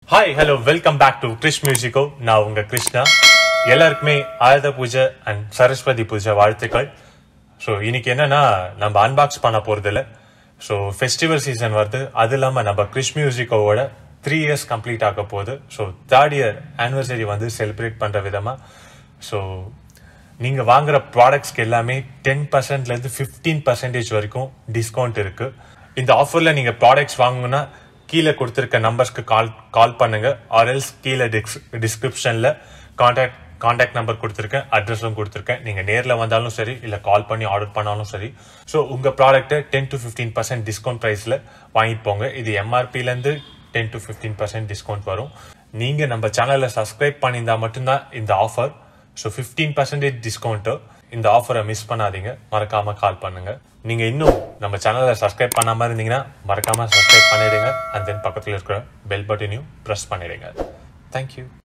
hi hello welcome back to Krish Musico நான் உங்க கிருஷ்ணா எல்லாருக்குமே ஆயுத பூஜை அண்ட் சரஸ்வதி பூஜை வாழ்த்துக்கள் ஸோ இன்னைக்கு என்னன்னா நம்ம அன்பாக்ஸ் பண்ண போறது இல்ல ஸோ ஃபெஸ்டிவல் சீசன் வருது அது இல்லாம நம்ம கிருஷ் மியூசிக்கோவோட த்ரீ இயர்ஸ் கம்ப்ளீட் ஆக போகுது ஸோ தேர்ட் இயர் ஆனிவர்சரி வந்து செலிப்ரேட் பண்ற விதமா ஸோ நீங்க வாங்குற ப்ராடக்ட்ஸ்க்கு எல்லாமே டென் பர்சன்ட்ல இருந்து ஃபிஃப்டீன் பர்சன்டேஜ் வரைக்கும் டிஸ்கவுண்ட் இருக்கு இந்த ஆஃபர்ல நீங்க ப்ராடக்ட்ஸ் வாங்கணும்னா கீழே கொடுத்துருக்க நம்பர்ஸ்க்கு கால் கால் பண்ணுங்க ஆர்எல்ஸ் கீழே டிஸ்கிரிப்ஷன்ல கான்டாக்ட் கான்டாக்ட் நம்பர் கொடுத்துருக்கேன் அட்ரஸும் கொடுத்துருக்கேன் நீங்க நேர்ல வந்தாலும் சரி இல்ல கால் பண்ணி ஆர்டர் பண்ணாலும் சரி ஸோ உங்க ப்ராடக்ட்டை ten to fifteen percent discount ப்ரைஸ்ல வாங்கிட்டு போங்க இது எம்ஆர்பில இருந்து ten to fifteen percent discount வரும் நீங்க நம்ம சேனலை சப்ஸ்கிரைப் பண்ணியிருந்தா மட்டும்தான் இந்த offer so fifteen percentage discount இந்த ஆஃபரை மிஸ் பண்ணாதீங்க மறக்காம கால் பண்ணுங்க நீங்க இன்னும் நம்ம சேனலை சப்ஸ்கிரைப் பண்ணாம இருந்தீங்கன்னா மறக்காம சப்ஸ்கிரைப் பண்ணிடுங்க அண்ட் தென் பக்கத்தில் இருக்கிற பெல் பட்டனையும் ப்ரெஸ் பண்ணிடுங்க தேங்க்யூ